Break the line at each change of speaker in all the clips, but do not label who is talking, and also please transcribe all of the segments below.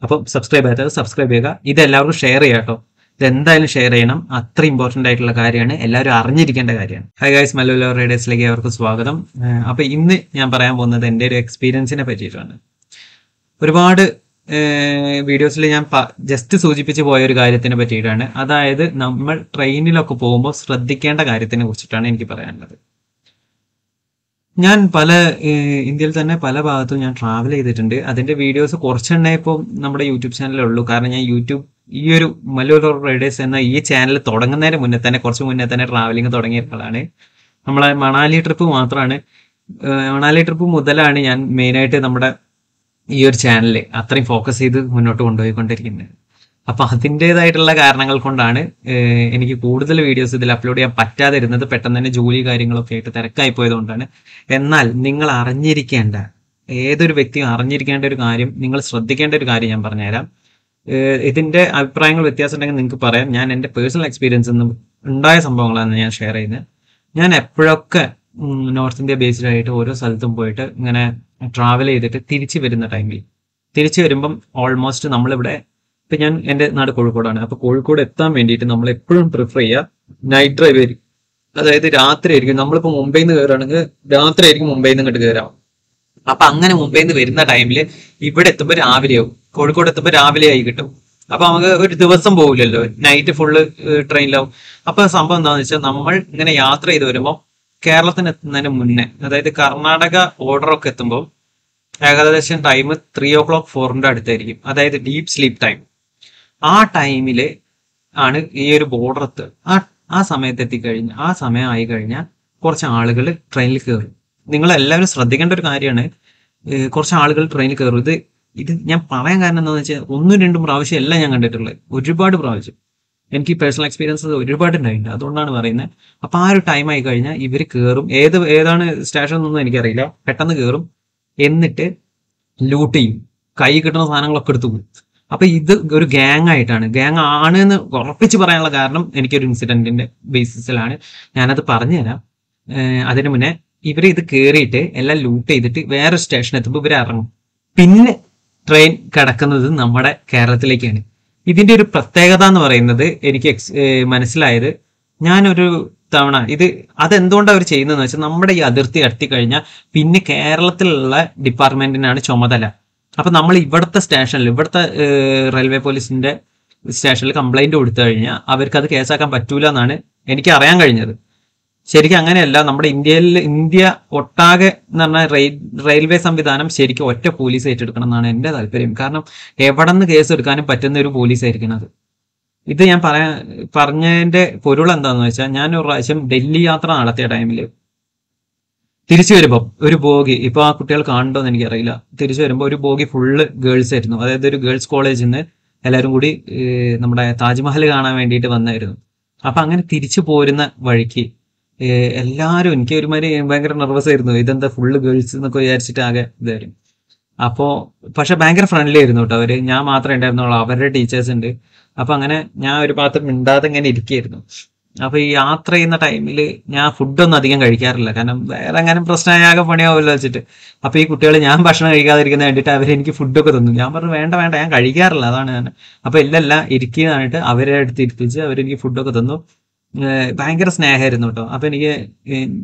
അപ്പം സബ്സ്ക്രൈബ് ചെയ്യാത്തത് സബ്സ്ക്രൈബ് ചെയ്യുക ഇത് എല്ലാവർക്കും ഷെയർ ചെയ്യുക കേട്ടോ ഇത് എന്തായാലും ഷെയർ ചെയ്യണം അത്ര ഇമ്പോർട്ടൻ്റ് ആയിട്ടുള്ള കാര്യമാണ് എല്ലാവരും അറിഞ്ഞിരിക്കേണ്ട കാര്യമാണ് ഹൈ ഗൈസ് മല്ലു റേഡിയസിലേക്ക് അവർക്ക് സ്വാഗതം ഏഹ് അപ്പൊ ഇന്ന് ഞാൻ പറയാൻ പോകുന്നത് എൻ്റെ ഒരു എക്സ്പീരിയൻസിനെ പറ്റിയിട്ടാണ് ഒരുപാട് വീഡിയോസിൽ ഞാൻ ജസ്റ്റ് സൂചിപ്പിച്ച് പോയ ഒരു കാര്യത്തിനെ പറ്റിയിട്ടാണ് അതായത് നമ്മൾ ട്രെയിനിലൊക്കെ പോകുമ്പോൾ ശ്രദ്ധിക്കേണ്ട കാര്യത്തിനെ കുറിച്ചിട്ടാണ് എനിക്ക് പറയാനുള്ളത് ഞാൻ പല ഏഹ് ഇന്ത്യയിൽ തന്നെ പല ഭാഗത്തും ഞാൻ ട്രാവൽ ചെയ്തിട്ടുണ്ട് അതിന്റെ വീഡിയോസ് കുറച്ചെണ്ണേ ഇപ്പോൾ നമ്മുടെ യൂട്യൂബ് ചാനലിൽ ഉള്ളൂ കാരണം ഞാൻ യൂട്യൂബ് ഈ ഒരു മല്ലൂർ റൈഡേഴ്സ് എന്ന ഈ ചാനൽ തുടങ്ങുന്നതിന് മുന്നേ തന്നെ കുറച്ച് മുന്നേ തന്നെ ട്രാവലിംഗ് തുടങ്ങിയ ആളാണ് നമ്മളെ മണാലി ട്രിപ്പ് മാത്രമാണ് ഏഹ് മണാലി ട്രിപ്പ് മുതലാണ് ഞാൻ മെയിനായിട്ട് നമ്മുടെ ഈ ഒരു ചാനൽ അത്രയും ഫോക്കസ് ചെയ്ത് മുന്നോട്ട് കൊണ്ടുപോയിക്കൊണ്ടിരിക്കുന്നത് അപ്പൊ അതിൻ്റെതായിട്ടുള്ള കാരണങ്ങൾ കൊണ്ടാണ് ഏഹ് എനിക്ക് കൂടുതൽ വീഡിയോസ് ഇതിൽ അപ്ലോഡ് ചെയ്യാൻ പറ്റാതിരുന്നത് പെട്ടെന്ന് തന്നെ ജോലി കാര്യങ്ങളൊക്കെ ആയിട്ട് തിരക്കായി പോയതുകൊണ്ടാണ് എന്നാൽ നിങ്ങൾ അറിഞ്ഞിരിക്കേണ്ട ഏതൊരു വ്യക്തിയും അറിഞ്ഞിരിക്കേണ്ട ഒരു കാര്യം നിങ്ങൾ ശ്രദ്ധിക്കേണ്ട ഒരു കാര്യം ഞാൻ പറഞ്ഞുതരാം ഏഹ് ഇതിന്റെ അഭിപ്രായങ്ങൾ വ്യത്യാസം ഉണ്ടെങ്കിൽ നിങ്ങൾക്ക് പറയാം ഞാൻ എൻ്റെ പേഴ്സണൽ എക്സ്പീരിയൻസ് നിന്നും ഉണ്ടായ സംഭവങ്ങളാണ് ഞാൻ ഷെയർ ചെയ്യുന്നത് ഞാൻ എപ്പോഴൊക്കെ നോർത്ത് ഇന്ത്യ ബേസ്ഡ് ആയിട്ട് ഓരോ സ്ഥലത്തും പോയിട്ട് ഇങ്ങനെ ട്രാവൽ ചെയ്തിട്ട് തിരിച്ചു വരുന്ന ടൈമിൽ തിരിച്ചു വരുമ്പം ഓൾമോസ്റ്റ് നമ്മളിവിടെ ഇപ്പൊ ഞാൻ എൻ്റെ നാട് കോഴിക്കോടാണ് അപ്പൊ കോഴിക്കോട് എത്താൻ വേണ്ടിയിട്ട് നമ്മൾ എപ്പോഴും പ്രിഫർ ചെയ്യുക നൈറ്റ് ഡ്രൈവ് ആയിരിക്കും അതായത് രാത്രി ആയിരിക്കും നമ്മളിപ്പോ മുംബൈയിൽ നിന്ന് കയറുകയാണെങ്കിൽ രാത്രി ആയിരിക്കും മുംബൈയിൽ നിന്ന് ഇങ്ങോട്ട് കയറാം അപ്പൊ അങ്ങനെ മുംബൈയിൽ നിന്ന് വരുന്ന ടൈമിൽ ഇവിടെ എത്തുമ്പോൾ രാവിലെയാവും കോഴിക്കോട് എത്തുമ്പോൾ രാവിലെ ആയി കിട്ടും അപ്പൊ നമുക്ക് ഒരു ദിവസം പോകില്ലല്ലോ നൈറ്റ് ഫുള്ള് ട്രെയിനിലാവും അപ്പൊ സംഭവം എന്താണെന്ന് വെച്ചാൽ നമ്മൾ ഇങ്ങനെ യാത്ര ചെയ്ത് വരുമ്പോൾ കേരളത്തിന് എത്തുന്നതിന് മുന്നേ അതായത് കർണാടക ഓർഡറൊക്കെ എത്തുമ്പോൾ ഏകദേശം ടൈം ത്രീ ഓ ക്ലോക്ക് ഫോറിന്റെ അടുത്തായിരിക്കും അതായത് ഡീപ്പ് സ്ലീപ്പ് ടൈം ആ ടൈമില് ആണ് ഈ ഒരു ബോർഡർ എത്തുക ആ ആ സമയത്ത് എത്തിക്കഴിഞ്ഞാൽ ആ സമയം ആയി കഴിഞ്ഞാൽ കുറച്ച് ആളുകൾ ട്രെയിനിൽ കയറും നിങ്ങൾ എല്ലാവരും ശ്രദ്ധിക്കേണ്ട ഒരു കാര്യമാണ് ഏഹ് കുറച്ച് ആളുകൾ ട്രെയിനിൽ കയറും ഇത് ഇത് ഞാൻ പറയാൻ കാരണം എന്താണെന്ന് വെച്ചാൽ ഒന്നും രണ്ടും പ്രാവശ്യം അല്ല ഞാൻ കണ്ടിട്ടുള്ളത് ഒരുപാട് പ്രാവശ്യം എനിക്ക് പേഴ്സണൽ എക്സ്പീരിയൻസ് ഒരുപാട് ഉണ്ടായിട്ടുണ്ട് അതുകൊണ്ടാണ് പറയുന്നത് അപ്പൊ ആ ഒരു ടൈം ആയി കഴിഞ്ഞാൽ ഇവർ കയറും ഏത് ഏതാണ് സ്റ്റേഷൻ എന്നൊന്നും എനിക്കറിയില്ല പെട്ടെന്ന് കയറും എന്നിട്ട് ലൂട്ട് ചെയ്യും കൈ കിട്ടുന്ന സാധനങ്ങളൊക്കെ എടുത്തു പോകും അപ്പൊ ഇത് ഒരു ഗ്യാങ് ആയിട്ടാണ് ഗ്യാങ് ആണ് എന്ന് ഉറപ്പിച്ച് പറയാനുള്ള കാരണം എനിക്കൊരു ഇൻസിഡന്റിന്റെ ബേസിസിലാണ് ഞാനത് പറഞ്ഞുതരാം ഏഹ് അതിനു മുന്നേ ഇവർ ഇത് കയറിയിട്ട് എല്ലാം ലൂട്ട് ചെയ്തിട്ട് വേറെ സ്റ്റേഷൻ എത്തുമ്പോൾ ഇവർ ഇറങ്ങും പിന്നെ ട്രെയിൻ കിടക്കുന്നത് നമ്മുടെ കേരളത്തിലേക്കാണ് ഇതിന്റെ ഒരു പ്രത്യേകത എന്ന് പറയുന്നത് എനിക്ക് എക്സ് ഏഹ് മനസ്സിലായത് ഞാനൊരു തവണ ഇത് അതെന്തുകൊണ്ടാണ് അവർ ചെയ്യുന്നതെന്ന് വെച്ചാൽ നമ്മുടെ ഈ അതിർത്തി എത്തി കഴിഞ്ഞാൽ പിന്നെ കേരളത്തിലുള്ള ഡിപ്പാർട്ട്മെന്റിനാണ് ചുമതല അപ്പൊ നമ്മൾ ഇവിടുത്തെ സ്റ്റേഷനിൽ ഇവിടുത്തെ ഏഹ് റെയിൽവേ പോലീസിന്റെ സ്റ്റേഷനിൽ കംപ്ലൈന്റ് കൊടുത്തു കഴിഞ്ഞാൽ അവർക്ക് അത് കേസാക്കാൻ പറ്റൂല എന്നാണ് എനിക്ക് അറിയാൻ കഴിഞ്ഞത് ശരിക്കും അങ്ങനെയല്ല നമ്മുടെ ഇന്ത്യയിൽ ഇന്ത്യ ഒട്ടാകെ എന്ന് പറഞ്ഞാൽ റെയിൽ റെയിൽവേ സംവിധാനം ശരിക്കും ഒറ്റ പോലീസ് ഏറ്റെടുക്കണം എന്നാണ് എൻ്റെ താല്പര്യം കാരണം എവിടെ നിന്ന് കേസ് എടുക്കാനും പറ്റുന്ന ഒരു പോലീസ് ആയിരിക്കണം അത് ഇത് ഞാൻ പറയാൻ പറഞ്ഞതിന്റെ പൊരുൾ എന്താന്ന് വെച്ചാൽ ഞാൻ ഒരു പ്രാവശ്യം ഡൽഹി യാത്ര നടത്തിയ ടൈമിൽ തിരിച്ചു വരുമ്പോൾ ഒരു ബോഗി ഇപ്പൊ ആ കുട്ടികൾ കാണുണ്ടോ എന്ന് എനിക്കറിയില്ല തിരിച്ചു വരുമ്പോൾ ഒരു ബോഗി ഫുള്ള് ഗേൾസ് ആയിരുന്നു അതായത് ഒരു ഗേൾസ് കോളേജിൽ നിന്ന് എല്ലാവരും കൂടി ഏഹ്, നമ്മുടെ താജ്മഹൽ കാണാൻ വേണ്ടിയിട്ട് വന്നായിരുന്നു അപ്പൊ അങ്ങനെ തിരിച്ചു പോരുന്ന വഴിക്ക് ഏഹ്, എല്ലാവരും എനിക്ക് ഒരുമാതിരി ഭയങ്കര നെർവസ് ആയിരുന്നു ഇതെന്താ ഫുള്ള് ഗേൾസ് എന്നൊക്കെ വിചാരിച്ചിട്ട് ആകെ ഇതായിരുന്നു അപ്പോ പക്ഷെ ഭയങ്കര ഫ്രണ്ട്ലി ആയിരുന്നു കേട്ടോ അവര് ഞാൻ മാത്രമേ ഉണ്ടായിരുന്നുള്ളൂ അവരുടെ ടീച്ചേഴ്സ് ഉണ്ട് അപ്പൊ അങ്ങനെ ഞാൻ ഒരു ഭാഗത്ത് മിണ്ടാതെ ഇങ്ങനെ ഇരിക്കുകയായിരുന്നു അപ്പൊ ഈ യാത്ര ചെയ്യുന്ന ടൈമിൽ ഞാൻ ഫുഡൊന്നും അധികം കഴിക്കാറില്ല കാരണം വേറെ അങ്ങനെ പ്രശ്നമാകെ പണിയാവുമല്ലോ വെച്ചിട്ട് അപ്പൊ ഈ കുട്ടികൾ ഞാൻ ഭക്ഷണം കഴിക്കാതിരിക്കുന്ന വേണ്ടിയിട്ട് അവർ എനിക്ക് ഫുഡൊക്കെ തന്നു ഞാൻ പറഞ്ഞു വേണ്ട വേണ്ട ഞാൻ കഴിക്കാറില്ല അതാണ് ഞാൻ അപ്പൊ ഇല്ലല്ല ഇരിക്കുന്നതായിട്ട് അവരെ അടുത്ത് ഇരുത്തിച്ച് അവരെനിക്ക് ഫുഡൊക്കെ തന്നു ഏഹ് ഭയങ്കര സ്നേഹമായിരുന്നു കേട്ടോ അപ്പൊ എനിക്ക് ഏഹ്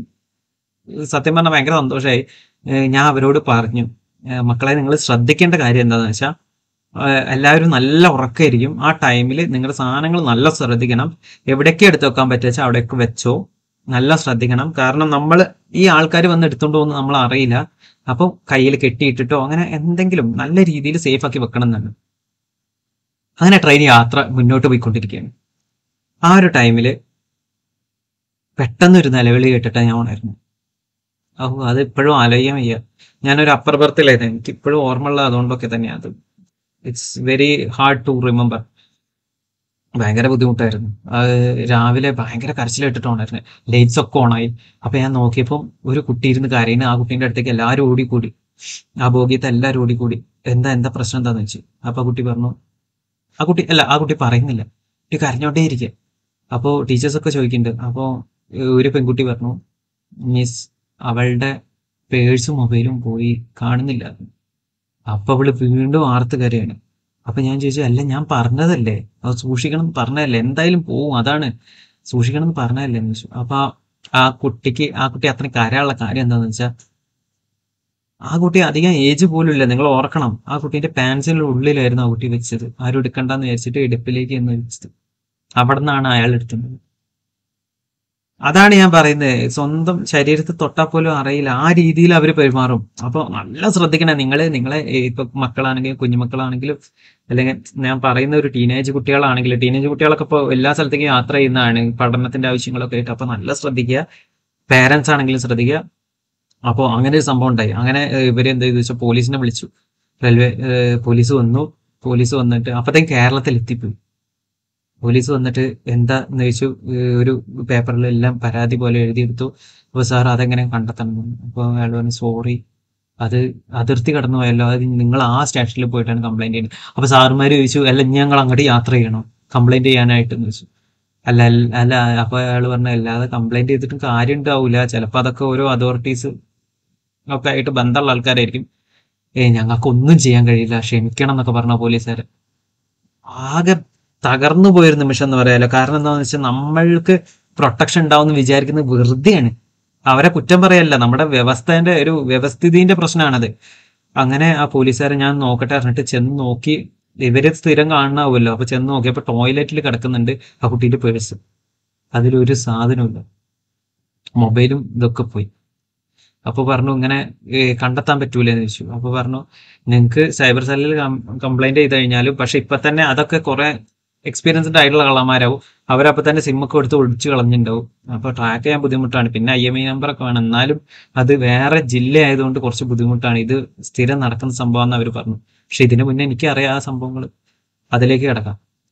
സത്യം പറഞ്ഞാൽ ഭയങ്കര സന്തോഷമായി ഞാൻ അവരോട് പറഞ്ഞു ഏഹ് മക്കളെ നിങ്ങൾ ശ്രദ്ധിക്കേണ്ട കാര്യം എന്താണെന്ന് വെച്ചാൽ എല്ലാവരും നല്ല ഉറക്കമായിരിക്കും ആ ടൈമിൽ നിങ്ങളുടെ സാധനങ്ങൾ നല്ല ശ്രദ്ധിക്കണം എവിടേക്ക് എടുത്ത് വെക്കാൻ പറ്റുക അവിടേക്ക് വെച്ചോ നല്ല ശ്രദ്ധിക്കണം കാരണം നമ്മൾ ഈ ആൾക്കാർ വന്ന് എടുത്തുകൊണ്ട് പോകുന്നത് നമ്മൾ അറിയില്ല അപ്പോൾ കയ്യിൽ കെട്ടിയിട്ടിട്ടോ അങ്ങനെ എന്തെങ്കിലും നല്ല രീതിയിൽ സേഫ് ആക്കി വെക്കണം എന്നാണ് അങ്ങനെ ട്രെയിൻ യാത്ര മുന്നോട്ട് പോയിക്കൊണ്ടിരിക്കുകയാണ് ആ ഒരു ടൈമിൽ പെട്ടെന്ന് ഒരു നിലവിളി കേട്ടിട്ട് ഞാൻ ഉണർന്നു ഓ അത് ഇപ്പോഴും ആലോചിക്കാൻ വയ്യ ഞാനൊരു അപ്പർ ബർത്തിലായിരുന്നു എനിക്ക് ഇപ്പോഴും ഓർമ്മയുള്ള അതുകൊണ്ടൊക്കെ തന്നെയാണ് അത് it's very hard to remember ഭയങ്കര ബുദ്ധിമുട്ടായിരുന്നു അത് രാവിലെ ഭയങ്കര കരച്ചിലിട്ടിട്ടുണ്ടായിരുന്നു ലൈറ്റ്സ് ഒക്കെ ഓണായി അപ്പൊ ഞാൻ നോക്കിയപ്പോൾ ഒരു കുട്ടി ഇരുന്ന് കരയുന്ന ആ കുട്ടീന്റെ അടുത്തേക്ക് എല്ലാവരും ഓടിക്കൂടി ആ ബോഗിയത്തെ എല്ലാവരും ഓടിക്കൂടി എന്താ എന്താ പ്രശ്നം എന്താന്ന് വെച്ച് അപ്പൊ ആ കുട്ടി പറഞ്ഞു ആ കുട്ടി അല്ല ആ കുട്ടി പറയുന്നില്ല കുട്ടി കരഞ്ഞോണ്ടേ ഇരിക്കുക അപ്പോൾ ടീച്ചേഴ്സ് ഒക്കെ ചോദിക്കുന്നുണ്ട് അപ്പോൾ ഒരു പെൺകുട്ടി പറഞ്ഞു മിസ് അവളുടെ പേഴ്സും മൊബൈലും പോയി കാണുന്നില്ല അപ്പൊ അവള് വീണ്ടും ആർത്ത് കരയാണ് അപ്പൊ ഞാൻ ചോദിച്ചു അല്ല ഞാൻ പറഞ്ഞതല്ലേ അത് സൂക്ഷിക്കണം എന്ന് പറഞ്ഞതല്ലേ എന്തായാലും പോവും അതാണ് സൂക്ഷിക്കണം എന്ന് പറഞ്ഞതല്ലേ എന്ന് ചോദിച്ചു അപ്പൊ ആ- ആ കുട്ടിക്ക് ആ കുട്ടി അത്രയും കരയുള്ള കാര്യം എന്താന്ന് വെച്ചാൽ ആ കുട്ടി അധികം ഏജ് പോലും ഇല്ല നിങ്ങൾ ഓർക്കണം ആ കുട്ടീന്റെ പാൻസിന്റെ ഉള്ളിലായിരുന്നു ആ കുട്ടി വെച്ചത് ആരും എടുക്കണ്ടെന്ന് വിചാരിച്ചിട്ട് ഇടുപ്പിലേക്ക് എന്ന് വെച്ചത് അവിടെ നിന്നാണ് അയാൾ എടുത്തത് അതാണ് ഞാൻ പറയുന്നത് സ്വന്തം ശരീരത്തിൽ തൊട്ടാൽ പോലും അറിയില്ല ആ രീതിയിൽ അവർ പെരുമാറും അപ്പൊ നല്ല ശ്രദ്ധിക്കണം നിങ്ങൾ നിങ്ങളെ ഏ, ഇപ്പൊ മക്കളാണെങ്കിലും കുഞ്ഞുമക്കളാണെങ്കിലും അല്ലെങ്കിൽ ഞാൻ പറയുന്ന ഒരു ടീനേജ് കുട്ടികളാണെങ്കിലും ടീനേജ് കുട്ടികളൊക്കെ ഇപ്പോൾ എല്ലാ സ്ഥലത്തേക്കും യാത്ര ചെയ്യുന്നതാണ് പഠനത്തിന്റെ ആവശ്യങ്ങളൊക്കെ ആയിട്ട് അപ്പൊ നല്ല ശ്രദ്ധിക്കുക പേരൻസ് ആണെങ്കിലും ശ്രദ്ധിക്കുക അപ്പോൾ അങ്ങനെ ഒരു സംഭവം ഉണ്ടായി അങ്ങനെ ഏ, ഇവര് എന്ത് ചെയ്തു വെച്ചാൽ പോലീസിനെ വിളിച്ചു റെയിൽവേ ഏ, പോലീസ് വന്നു പോലീസ് വന്നിട്ട് അപ്പത്തേക്കും കേരളത്തിൽ എത്തിപ്പോയി പോലീസ് വന്നിട്ട് എന്താ എന്ന് ചോദിച്ചു ഏഹ് ഒരു പേപ്പറിലെല്ലാം പരാതി പോലെ എഴുതിയെടുത്തു അപ്പോൾ സാർ അതെങ്ങനെ കണ്ടെത്തണം അപ്പോൾ അയാൾ പറഞ്ഞു സോറി അത് അതിർത്തി കടന്നു പോയല്ലോ അത് നിങ്ങൾ ആ സ്റ്റേഷനിൽ പോയിട്ടാണ് കംപ്ലൈന്റ് ചെയ്യുന്നത് അപ്പോൾ സാറുമാർ ചോദിച്ചു അല്ല ഇനി ഞങ്ങൾ അങ്ങോട്ട് യാത്ര ചെയ്യണോ കംപ്ലൈന്റ് ചെയ്യാനായിട്ട് എന്ന് ചോദിച്ചു അല്ല അല്ല- അല്ല അപ്പോൾ അയാൾ പറഞ്ഞു അല്ലാതെ കംപ്ലൈന്റ് ചെയ്തിട്ടും കാര്യം ഉണ്ടാവില്ല ചിലപ്പോൾ അതൊക്കെ ഓരോ അതോറിറ്റീസ് ഒക്കെ ആയിട്ട് ബന്ധമുള്ള ആൾക്കാരായിരിക്കും ഏ ഞങ്ങൾക്കൊന്നും ചെയ്യാൻ കഴിയില്ല ക്ഷമിക്കണം എന്നൊക്കെ പറഞ്ഞ പോലീസുകാർ ആകെ തകർന്നു പോയൊരു നിമിഷം എന്ന് പറയാലോ കാരണം എന്താണെന്ന് വെച്ചാൽ നമ്മൾക്ക് പ്രൊട്ടക്ഷൻ ഉണ്ടാവും വിചാരിക്കുന്നത് വെറുതെയാണ് അവരെ കുറ്റം പറയല്ല നമ്മുടെ വ്യവസ്ഥേന്റെ ഒരു വ്യവസ്ഥിതിന്റെ പ്രശ്നമാണത് അങ്ങനെ ആ പോലീസുകാരെ ഞാൻ നോക്കട്ടെ പറഞ്ഞിട്ട് ചെന്ന് നോക്കി ഇവര് സ്ഥിരം കാണാവുമല്ലോ അപ്പൊ ചെന്ന് നോക്കിയപ്പോ ടോയ്ലറ്റിൽ കിടക്കുന്നുണ്ട് ആ കുട്ടീന്റെ പേഴ്സ് അതിലൊരു സാധനമില്ല മൊബൈലും ഇതൊക്കെ പോയി അപ്പൊ പറഞ്ഞു ഇങ്ങനെ ഏ, കണ്ടെത്താൻ പറ്റൂല എന്ന് ചോദിച്ചു അപ്പൊ പറഞ്ഞു നിങ്ങൾക്ക് സൈബർ സെല്ലിൽ കംപ്ലൈന്റ് ചെയ്ത് കഴിഞ്ഞാലും പക്ഷെ ഇപ്പൊ തന്നെ അതൊക്കെ കുറെ എക്സ്പീരിയൻസ്ഡ് ആയിട്ടുള്ള കള്ളന്മാരാവും അവരപ്പൊ തന്നെ സിമ്മൊക്കെ എടുത്ത് ഒളിച്ചു കളഞ്ഞിട്ടുണ്ടാവും അപ്പൊ ട്രാക്ക് ചെയ്യാൻ ബുദ്ധിമുട്ടാണ് പിന്നെ ഐ എം ഐ നമ്പർ ഒക്കെ വേണം എന്നാലും അത് വേറെ ജില്ല ആയതുകൊണ്ട് കുറച്ച് ബുദ്ധിമുട്ടാണ് ഇത് സ്ഥിരം നടക്കുന്ന സംഭവം അവർ പറഞ്ഞു പക്ഷെ ഇതിനു മുന്നേ എനിക്ക് അറിയാം ആ സംഭവങ്ങൾ അതിലേക്ക് കിടക്കാം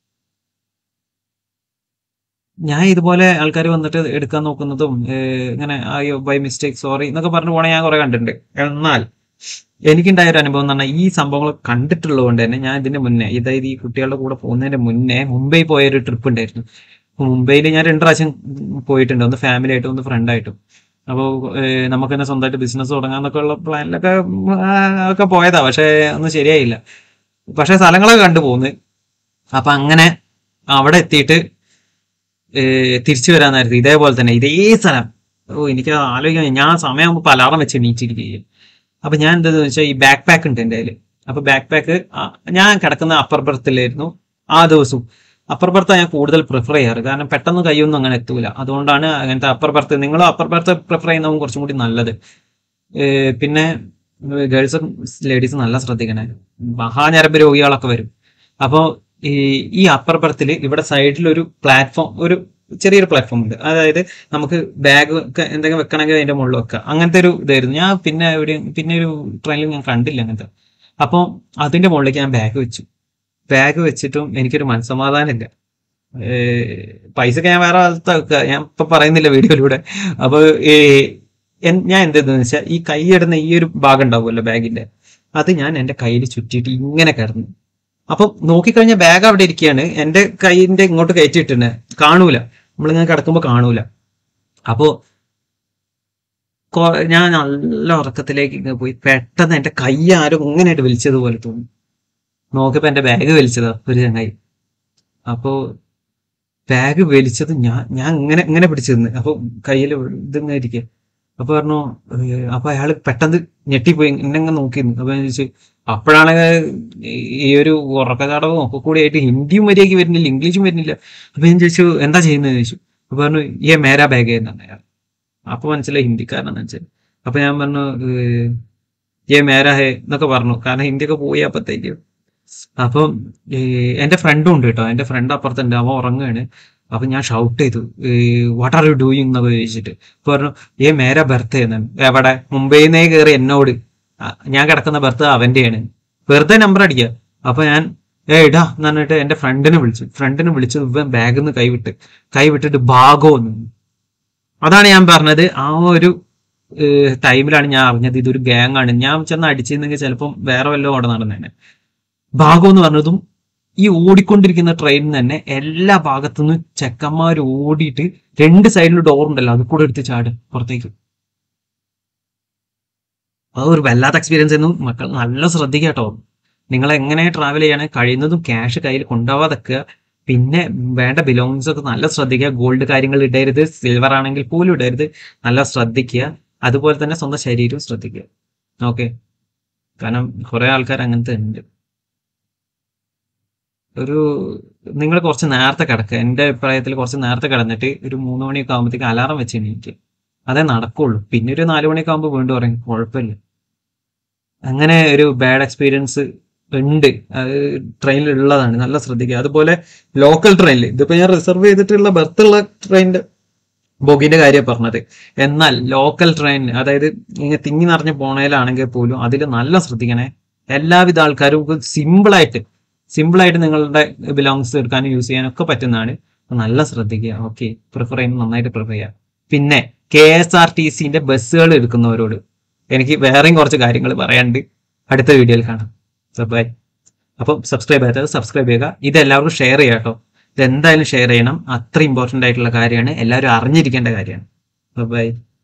ഞാൻ ഇതുപോലെ ആൾക്കാർ വന്നിട്ട് എടുക്കാൻ നോക്കുന്നതും ഏഹ് ഇങ്ങനെ അയ്യോ ബൈ മിസ്റ്റേക്ക് സോറി എന്നൊക്കെ പറഞ്ഞു പോണേ ഞാൻ കുറെ കണ്ടിട്ടുണ്ട് എന്നാൽ എനിക്കുണ്ടായ ഒരു അനുഭവം എന്ന് പറഞ്ഞാൽ ഈ സംഭവങ്ങൾ കണ്ടിട്ടുള്ളത് തന്നെ ഞാൻ ഇതിന്റെ മുന്നേ ഇതായത് ഈ കുട്ടികളുടെ കൂടെ പോകുന്നതിന്റെ മുന്നേ മുംബൈ പോയ ഒരു ട്രിപ്പ് ഉണ്ടായിരുന്നു മുംബൈയിൽ ഞാൻ രണ്ട് പ്രാവശ്യം പോയിട്ടുണ്ട് ഒന്ന് ഫാമിലി ആയിട്ടും ഒന്ന് ഫ്രണ്ട് ആയിട്ടും അപ്പോൾ നമുക്ക് തന്നെ സ്വന്തമായിട്ട് ബിസിനസ് തുടങ്ങാന്നൊക്കെ ഉള്ള പ്ലാനിലൊക്കെ ഒക്കെ പോയതാ പക്ഷേ ഒന്നും ശരിയായില്ല പക്ഷെ സ്ഥലങ്ങളൊക്കെ കണ്ടു പോകുന്നു അപ്പൊ അങ്ങനെ അവിടെ എത്തിയിട്ട് ഏഹ് തിരിച്ചു വരാന്നായിരുന്നു ഇതേപോലെ തന്നെ ഇതേ സ്ഥലം ഓ എനിക്ക് ആലോചിക്കാൻ ഞാൻ സമയമാകുമ്പോൾ അലാറം വെച്ച് എണീറ്റിരിക്കുകയും അപ്പൊ ഞാൻ എന്താന്ന് വെച്ചാൽ ഈ ബാക്ക് പാക്ക് ഉണ്ട് എൻ്റെ കയ്യിൽ അപ്പൊ ബാക്ക് പാക്ക് ഞാൻ കിടക്കുന്ന അപ്പർ ബർത്തിലായിരുന്നു ആ ദിവസവും അപ്പർ ബർത്ത് ഞാൻ കൂടുതൽ പ്രിഫർ ചെയ്യാറ് കാരണം പെട്ടെന്ന് കൈയൊന്നും അങ്ങനെ എത്തൂല അതുകൊണ്ടാണ് അങ്ങനത്തെ അപ്പർ ബർത്ത് നിങ്ങളും അപ്പർ ബർത്ത് പ്രിഫർ ചെയ്യുന്നതും കുറച്ചും കൂടി നല്ലത് ഏഹ് പിന്നെ ഗേൾസും ലേഡീസും നല്ല ശ്രദ്ധിക്കണേ മഹാഞരമ്പ് രോഗികളൊക്കെ വരും അപ്പോൾ ഈ ഈ അപ്പർ ബർത്തിൽ ഇവിടെ സൈഡിൽ ഒരു പ്ലാറ്റ്ഫോം ഒരു ചെറിയൊരു പ്ലാറ്റ്ഫോം ഉണ്ട് അതായത് നമുക്ക് ബാഗ് ഒക്കെ എന്തെങ്കിലും വെക്കണമെങ്കിൽ അതിന്റെ മുകളിൽ വെക്കാം അങ്ങനത്തെ ഒരു ഇതായിരുന്നു ഞാൻ പിന്നെ എവിടെയും പിന്നെ ഒരു ട്രെയിനിൽ ഞാൻ കണ്ടില്ല അങ്ങനത്തെ അപ്പോൾ അതിന്റെ മുകളിലേക്ക് ഞാൻ ബാഗ് വെച്ചു ബാഗ് വെച്ചിട്ടും എനിക്കൊരു മനസ്സമാധാനമില്ല ഏഹ് പൈസക്ക് ഞാൻ വേറെ സ്ഥലത്ത് വെക്കുക ഞാൻ ഇപ്പൊ പറയുന്നില്ല വീഡിയോയിലൂടെ അപ്പൊ ഈ എൻ- ഞാൻ എന്തെന്ന് വെച്ചാൽ ഈ കൈയിടുന്ന ഈ ഒരു ഭാഗം ഉണ്ടാവുമല്ലോ ബാഗിന്റെ അത് ഞാൻ എന്റെ കയ്യിൽ ചുറ്റിയിട്ട് ഇങ്ങനെ കിടന്നു അപ്പൊ നോക്കിക്കഴിഞ്ഞാൽ ബാഗ് അവിടെ ഇരിക്കുകയാണ് എന്റെ കൈയിന്റെ ഇങ്ങോട്ട് കയറ്റിയിട്ടുണ്ട് കാണൂല നമ്മളിങ്ങനെ കിടക്കുമ്പോ കാണൂല അപ്പോ കൊ- ഞാൻ നല്ല ഉറക്കത്തിലേക്ക് ഇങ്ങനെ പോയി പെട്ടെന്ന് എന്റെ കൈ ആരും ഇങ്ങനെയായിട്ട് വലിച്ചതുപോലെ തോന്നി നോക്കിയപ്പോ എന്റെ ബാഗ് വലിച്ചതാ ഒരു ചങ്ങായി അപ്പോ ബാഗ് വലിച്ചത് ഞാൻ ഞാൻ ഇങ്ങനെ ഇങ്ങനെ പിടിച്ചിരുന്നു അപ്പൊ കയ്യിൽ ഇതിങ്ങനെ ഇരിക്കുക അപ്പൊ പറഞ്ഞു ഏഹ് അപ്പൊ അയാൾ പെട്ടെന്ന് ഞെട്ടിപ്പോയി എന്നെ ഇങ്ങനെ നോക്കിയിരുന്നു അപ്പൊ ഞാൻ ചോദിച്ചു അപ്പോഴാണ് ഈ ഒരു ഉറക്കച്ചടവും ഒക്കെ കൂടി ആയിട്ട് ഹിന്ദിയും മര്യാദയ്ക്ക് വരുന്നില്ല ഇംഗ്ലീഷും വരുന്നില്ല അപ്പൊ ഞാൻ ചോദിച്ചു എന്താ ചെയ്യുന്നത് ചോദിച്ചു അപ്പൊ പറഞ്ഞു ഈ മേരാ ബാഗ് എന്നാണ് അയാൾ അപ്പൊ മനസ്സിലായി ഹിന്ദിക്കാരനാന്ന് വെച്ചാൽ അപ്പൊ ഞാൻ പറഞ്ഞു ഏഹ്, ഏ മേരാ ഹേ എന്നൊക്കെ പറഞ്ഞു കാരണം ഹിന്ദിയൊക്കെ പോയി അപ്പത്തേക്കും അപ്പം ഏഹ്, എന്റെ ഫ്രണ്ടും ഉണ്ട് കേട്ടോ എന്റെ ഫ്രണ്ട് അപ്പുറത്തുണ്ട് അവൻ ഉറങ്ങുകയാണ് അപ്പൊ ഞാൻ ഷൗട്ട് ചെയ്തു വാട്ട് ആർ യു ഡൂയിങ് എന്നൊക്കെ ചോദിച്ചിട്ട് അപ്പൊ പറഞ്ഞു ഏ മേരാ ബർത്ത് എന്നാണ് എവിടെ മുംബൈയിൽ നിന്നേ കയറി എന്നോട് ആ, ഞാൻ കിടക്കുന്ന ബർത്ത് അവന്റെയാണ് വെറുതെ നമ്പർ അടിക്കുക അപ്പൊ ഞാൻ ഏ ഇടാ എന്ന് പറഞ്ഞിട്ട് എന്റെ ഫ്രണ്ടിനെ വിളിച്ചു ഫ്രണ്ടിനെ വിളിച്ചു ഇവൻ ബാഗിൽ നിന്ന് കൈവിട്ട് കൈവിട്ടിട്ട് ഭാഗോ എന്ന് അതാണ് ഞാൻ പറഞ്ഞത് ആ ഒരു ടൈമിലാണ് ഞാൻ അറിഞ്ഞത് ഇതൊരു ഗ്യാങ് ആണ് ഞാൻ ചെന്ന് അടിച്ചിരുന്നെങ്കിൽ ചിലപ്പം വേറെ വല്ലതും അവിടെ നടന്നേനെ ഭാഗം എന്ന് പറഞ്ഞതും ഈ ഓടിക്കൊണ്ടിരിക്കുന്ന ട്രെയിനിൽ തന്നെ എല്ലാ ഭാഗത്തുനിന്നും ചെക്കന്മാർ ഓടിയിട്ട് രണ്ട് സൈഡിൽ ഡോർ ഉണ്ടല്ലോ അത് കൂടെ എടുത്ത് ചാടും പുറത്തേക്ക് അത് ഒരു വല്ലാത്ത എക്സ്പീരിയൻസ് ആയിരുന്നു മക്കൾ നല്ല ശ്രദ്ധിക്കുക കേട്ടോ നിങ്ങൾ എങ്ങനെ ട്രാവൽ ചെയ്യണേ കഴിയുന്നതും ക്യാഷ് കയ്യിൽ കൊണ്ടുപോവാതെക്കുക പിന്നെ വേണ്ട ബിലോങ്സ് ഒക്കെ നല്ല ശ്രദ്ധിക്കുക ഗോൾഡ് കാര്യങ്ങൾ ഇടരുത് സിൽവർ ആണെങ്കിൽ പോലും ഇടരുത് നല്ല ശ്രദ്ധിക്കുക അതുപോലെ തന്നെ സ്വന്തം ശരീരവും ശ്രദ്ധിക്കുക ഓക്കെ കാരണം കുറെ ആൾക്കാർ അങ്ങനത്തെ ഉണ്ട് ഒരു നിങ്ങൾ കുറച്ച് നേരത്തെ കിടക്കുക എൻ്റെ അഭിപ്രായത്തിൽ കുറച്ച് നേരത്തെ കിടന്നിട്ട് ഒരു മൂന്ന് മണിയൊക്കെ ആകുമ്പോഴത്തേക്ക് അലാറം വെച്ച് എണീക്കുക അതേ നടക്കുള്ളൂ പിന്നെ ഒരു നാല് മണിയൊക്കെ ആകുമ്പോൾ വീണ്ടും ഉറങ്ങി കുഴപ്പമില്ല അങ്ങനെ ഒരു ബാഡ് എക്സ്പീരിയൻസ് ഉണ്ട് അത് ട്രെയിനിൽ ഉള്ളതാണ് നല്ല ശ്രദ്ധിക്കുക അതുപോലെ ലോക്കൽ ട്രെയിനിൽ ഇതിപ്പോ ഞാൻ റിസർവ് ചെയ്തിട്ടുള്ള ബർത്തുള്ള ട്രെയിനിന്റെ ബോഗിന്റെ കാര്യം പറഞ്ഞത് എന്നാൽ ലോക്കൽ ട്രെയിൻ അതായത് ഇങ്ങനെ തിങ്ങി നിറഞ്ഞ് പോണേലാണെങ്കിൽ പോലും അതിൽ നല്ല ശ്രദ്ധിക്കണേ എല്ലാവിധ ആൾക്കാരും സിമ്പിളായിട്ട് സിമ്പിളായിട്ട് നിങ്ങളുടെ ബിലോങ്സ് എടുക്കാനും യൂസ് ചെയ്യാനും ഒക്കെ പറ്റുന്നതാണ് അപ്പൊ നല്ല ശ്രദ്ധിക്കുക ഓക്കെ പ്രിഫർ ചെയ്യുമ്പോൾ നന്നായിട്ട് പ്രിഫർ ചെയ്യുക പിന്നെ കെ എസ് ആർ ടി സിന്റെ ബസ്സുകൾ എടുക്കുന്നവരോട് എനിക്ക് വേറെയും കുറച്ച് കാര്യങ്ങൾ പറയാനുണ്ട് അടുത്ത വീഡിയോയിൽ കാണാം ബൈ അപ്പം സബ്സ്ക്രൈബ് ചെയ്യാത്തത് സബ്സ്ക്രൈബ് ചെയ്യുക ഇത് എല്ലാവർക്കും ഷെയർ ചെയ്യാം കേട്ടോ ഇത് എന്തായാലും ഷെയർ ചെയ്യണം അത്ര ഇമ്പോർട്ടൻ്റ് ആയിട്ടുള്ള കാര്യമാണ് എല്ലാവരും അറിഞ്ഞിരിക്കേണ്ട കാര്യമാണ് ബൈ